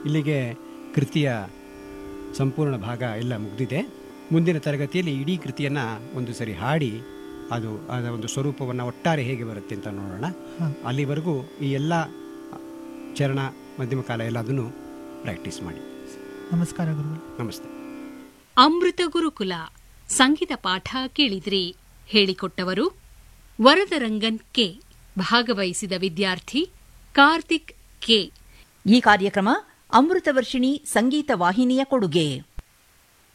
ಇಲ್ಲಿಗೆ ಕೃತಿಯ ಸಂಪೂರ್ಣ ಭಾಗ ಎಲ್ಲ ಮುಗಿದಿದೆ ಮುಂದಿನ ತರಗತಿಯಲ್ಲಿ ಇಡೀ ಕೃತಿಯನ್ನು ಒಂದು ಸರಿ ಹಾಡಿ ಅದು ಅದರ ಒಂದು ಸ್ವರೂಪವನ್ನು ಒಟ್ಟಾರೆ ಹೇಗೆ ಬರುತ್ತೆ ಅಂತ ನೋಡೋಣ ಹಾಂ. ಅಲ್ಲಿವರೆಗೂ ಈ ಎಲ್ಲ ಚರಣ ಮಧ್ಯಮ ಕಾಲ ಎಲ್ಲ ಅದನ್ನು ಪ್ರಾಕ್ಟೀಸ್ ಮಾಡಿ ನಮಸ್ಕಾರ ಗುರುಗಳು ನಮಸ್ತೆ ಅಮೃತ ಗುರುಕುಲ ಸಂಗೀತ ಪಾಠ ಕೇಳಿದ್ರಿ ಹೇಳಿಕೊಟ್ಟವರು ವರದರಂಗನ್ ಕೆ ಭಾಗವಹಿಸಿದ ವಿದ್ಯಾರ್ಥಿ ಕಾರ್ತಿಕ್ ಕೆ ಈ ಕಾರ್ಯಕ್ರಮ ಅಮೃತವರ್ಷಿಣಿ ಸಂಗೀತ ವಾಹಿನಿಯ ಕೊಡುಗೆ